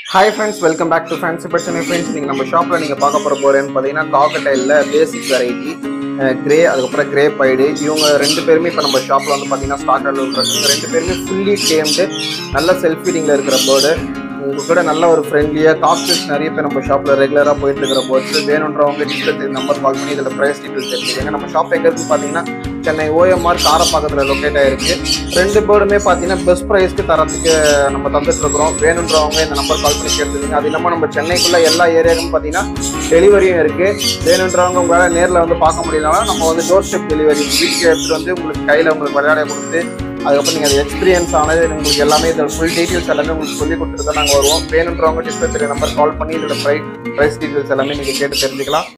hi friends welcome back to fancy பிரச்சனை friends நீங்கள் நம்ம ஷாப்பில் நீங்கள் பார்க்க போகிற போகிறேன்னு பார்த்தீங்கன்னா காக்கடைலில் பேசிக் வெரைட்டி கிரே அதுக்கப்புறம் கிரே பைடு இவங்க ரெண்டு பேருமே இப்போ நம்ம ஷாப்பில் வந்து பார்த்தீங்கன்னா ஸ்டாக் இவங்க ரெண்டு பேருமே ஃபுல்லி டேம்டு நல்ல செல்ஃப் ஃபீடிங்கில் இருக்கிற பேர்டு உங்க கூட நல்ல ஒரு ஃப்ரெண்ட்லியாக காஸ்டல்ஸ் நிறைய பேர் நம்ம ஷாப்பில் ரெகுலராக போயிட்டு இருக்கிற போர்ட்ஸ் வேணுன்றவங்க டிஸ்பிளே நம்பர் கால் பண்ணி இதில் ப்ரைஸ் டீட்டெயில்ஸ் தெரிஞ்சுக்கங்க நம்ம ஷாப் எங்கே இருக்குன்னு பார்த்தீங்கன்னா சென்னை ஓஎம்ஆர் காரப்பாக்கத்தில் லொக்கேட் ஆயிருக்கு ரெண்டு பேருமே பார்த்தீங்கன்னா பெஸ்ட் ப்ரைஸ்க்கு தரத்துக்கு நம்ம தந்துட்டு இருக்கிறோம் வேணுன்றவங்க இந்த நம்பர் கால் பண்ணி கேட்டுருங்க அது இல்லாமல் நம்ம சென்னைக்குள்ள எல்லா ஏரியாவுக்கும் பார்த்தீங்கன்னா டெலிவரியும் இருக்கு வேணுன்றவங்க உங்களால் நேரில் வந்து பார்க்க முடியலனா நம்ம வந்து டோர் ஸ்டெப் டெலிவரி வீட்டுக்கு எடுத்துகிட்டு வந்து உங்களுக்கு கையில் உங்களுக்கு விளையாட கொடுத்து அதுக்கப்புறம் நீங்கள் அது எக்ஸ்பீரியன்ஸ் ஆனது உங்களுக்கு எல்லாமே இதில் ஃபுல் டீட்டெயில்ஸ் எல்லாமே உங்களுக்கு சொல்லி கொடுத்துட்டு தான் நாங்கள் வருவோம் வேணுன்றவங்க டிஸ்பிளே நம்பர் கால் பண்ணி இதோட ப்ரைஸ் ப்ரைஸ் டீட்டெயில்ஸ் எல்லாமே நீங்கள் கேட்டு தெரிஞ்சுக்கலாம்